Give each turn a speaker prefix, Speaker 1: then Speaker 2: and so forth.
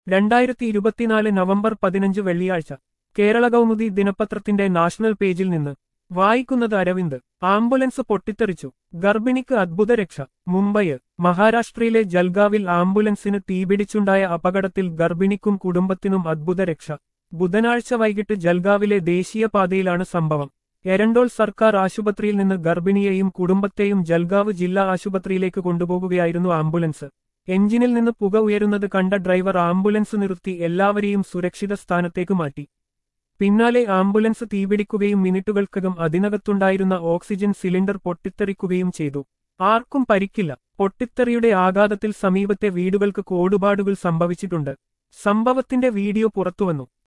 Speaker 1: രണ്ടായിരത്തി ഇരുപത്തിനാല് നവംബർ പതിനഞ്ച് വെള്ളിയാഴ്ച കേരള കൗമുദി ദിനപത്രത്തിന്റെ നാഷണൽ പേജിൽ നിന്ന് വായിക്കുന്നത് അരവിന്ദ് ആംബുലൻസ് പൊട്ടിത്തെറിച്ചു ഗർഭിണിക്ക് അദ്ഭുത രക്ഷ മുംബൈ മഹാരാഷ്ട്രയിലെ ജൽഗാവിൽ ആംബുലൻസിന് തീപിടിച്ചുണ്ടായ അപകടത്തിൽ ഗർഭിണിക്കും കുടുംബത്തിനും അദ്ഭുത രക്ഷ ബുധനാഴ്ച വൈകിട്ട് ജൽഗാവിലെ ദേശീയപാതയിലാണ് സംഭവം എരണ്ടോൾ സർക്കാർ ആശുപത്രിയിൽ നിന്ന് ഗർഭിണിയെയും കുടുംബത്തെയും ജൽഗാവ് ജില്ലാ ആശുപത്രിയിലേക്ക് കൊണ്ടുപോകുകയായിരുന്നു ആംബുലൻസ് എഞ്ചിനിൽ നിന്ന് പുക ഉയരുന്നത് കണ്ട ഡ്രൈവർ ആംബുലൻസ് നിർത്തി എല്ലാവരെയും സുരക്ഷിത സ്ഥാനത്തേക്ക് മാറ്റി പിന്നാലെ ആംബുലൻസ് തീപിടിക്കുകയും മിനിറ്റുകൾക്കകം അതിനകത്തുണ്ടായിരുന്ന ഓക്സിജൻ സിലിണ്ടർ പൊട്ടിത്തെറിക്കുകയും ചെയ്തു ആർക്കും പരിക്കില്ല പൊട്ടിത്തെറിയുടെ ആഘാതത്തിൽ സമീപത്തെ വീടുകൾക്ക് കോടുപാടുകൾ സംഭവിച്ചിട്ടുണ്ട് സംഭവത്തിന്റെ വീഡിയോ പുറത്തുവന്നു